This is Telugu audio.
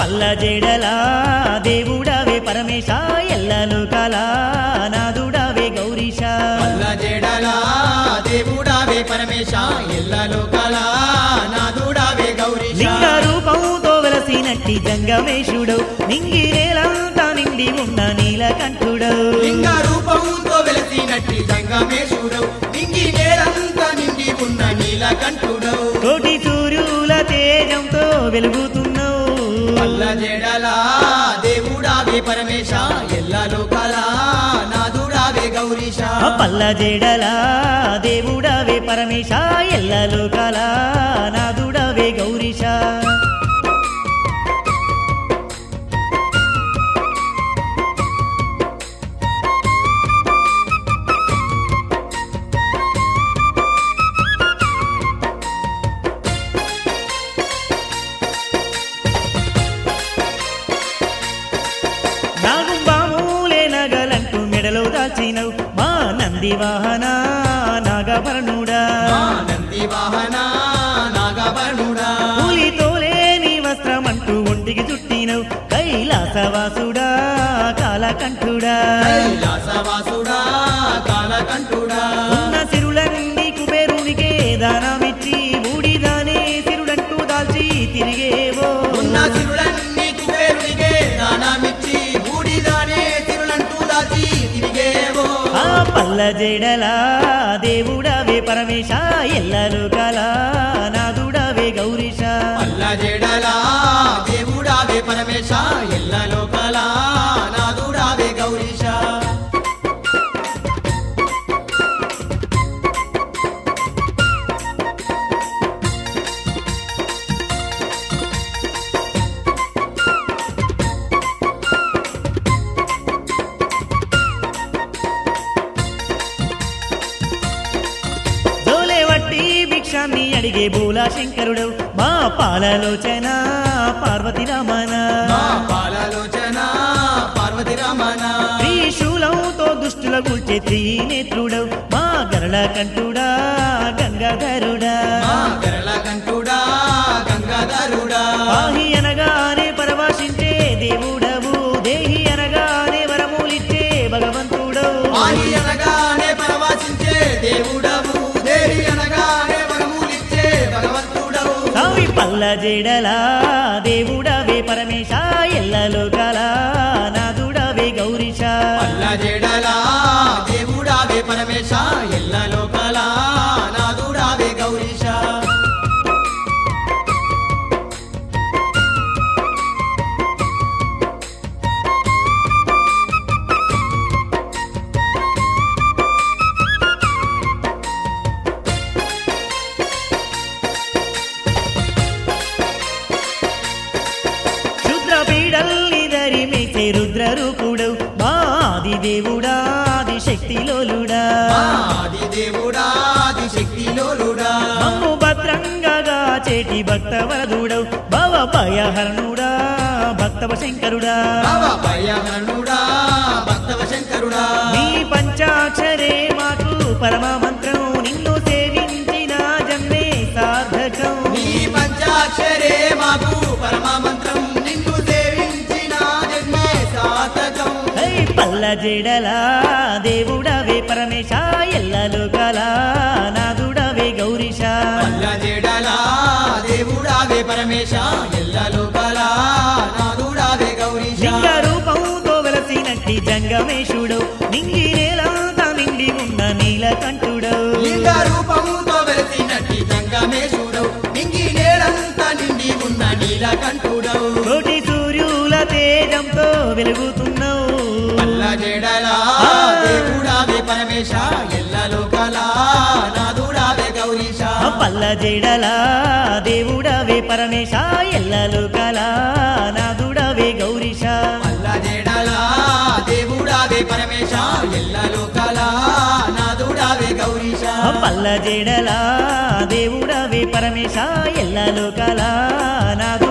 పల్ల జడలా దేవుడవే పరమేశ ఎల్లలు కలా నాదుడవే గౌరీశ పల్ల జడలా దేవుడావే పరమేశ ఎల్లలో కళా నాదుడావే గౌరీశ లింగ రూపంతో వెలసినట్టి జంగమేశుడు నింగి నేలంతా నిండి ఉన్న నీలకంఠుడు లింగ రూపంతో వెలసినట్టి జంగమేశుడు నింగి నేలంతా నిండి ఉన్న నీలకంఠుడు కోటి సూర్యుల తేజంతో వెలుగుతున్నావు పల్ల జడలా దేవుడావే పరమేశ ఎల్లలో కళా నాదుడావే గౌరీశ ఆ పల్ల జడలా దేవుడవే పరమేశ ఎల్లలు కలా నాదుడవే గౌరీశ నాగుంబామూలే నగలంటూ మెడలో దాచినవు మా నంది వాహన నాగభరణుడా మా నంది వాహన నాగబణుడా కూలితోలే నీ వస్త్రమంటూ ఒంటికి చుట్టినవు కైలాసవాసుడా కాలకంఠుడా కైలాసవాసుడా కాలకంఠుడా ఉన్న సిరులన్నీ కుబేరునికే దానమిచ్చి బూడిదానే సిరుడంటూ దాల్చి తిరిగేవో ఉన్న సిరులన్నీ కుబేరునికే దానమిచ్చి బూడిదానే సిరులంటూ దాచి తిరిగేవో ఆ పల్ల జడలా దేవుడవే పరమేశ ఎల్లలు కలా నాదుడవే గౌరీశ పల్ల జడలా దేవుడావే పరమేశ ఎల్లలో కళా నాదుడావే గౌరీశ జోలే వట్టి భిక్షాన్ని అడిగే బూలా శంకరుడు మా పాలలోచన పార్వతి రమణ మా పాలలోచన పార్వతి రమణ త్రిశూలంతో దుష్టుల కూల్చే త్రినేత్రుడవు మా గరళ కంఠుడా గంగాధరుడా మా గరళ కంఠుడా గంగాధరుడా పాహి అనగానే పరవాశించే దేవుడవు దేహి అనగానే వరములిచ్చే భగవంతుడవు ఆది అనగానే పరవాసించే దేవుడవు దేవి అనగానే వరములిచ్చే భగవంతుడవు సావి పల్ల జడలా దేవుడవే పరమేశ ఎల్లలో కలా నాదుడవే గౌరీశ పల్ల జడలా దేవుడావే పరమేశ ఎల్లలో కళా నాదుడావే గౌరీశ రుద్ర పీడల్ని ధరి మేసే రుద్ర రూపుడవు మా ఆది దేవుడా ఆది శక్తిలోలుడా ఆది దేవుడా ఆది శక్తిలోలుడా మమ్ము భద్రంగా చేటి భక్త వరదుడవు భవ భయహరణుడా భక్తవ శంకరుడా భవ భయహరణుడా భక్తవ శంకరుడా నీ పంచాక్షరే మాకు పరమ మంత్రం నిన్ను సేవించిన జన్మే సార్థకం నీ పంచాక్షరే మాకు పరమ మంత్రం నిన్ను సేవించిన జన్మే సార్థకం హై పల్ల జడలా దేవుడవే పరమేశ ఎల్లలు కలా నాదుడవే గౌరీశ పల్ల జడలా దేవుడావే పరమేశ ఎల్లలో కళా నాదుడావే గౌరీశ లింగ రూపంతో వెలసినట్టి జంగమేశుడు నింగి నేలంతా నిండి ఉన్న నీలకంఠుడు లింగ రూపముతో వెలిసినట్టి జంగమేశుడు నింగి నేలంతా నిండి ఉన్న నీలకంఠుడవు కోటి సూర్యుల తేజంతో వెలుగుతున్నావు పల్ల జడలా దేవుడావే పరమేశ ఎల్లలో కళా నాదుడావే గౌరీశ ఆ పల్ల జడలా దేవుడవే పరమేశ ఎల్లలు కలా నాదుడవే గౌరీశ పల్ల జడలా దేవుడావే పరమేశ ఎల్లలో కళా నాదుడావే గౌరీశ ఆ పల్ల జడలా దేవుడవే పరమేశ ఎల్లలు కలా నాదు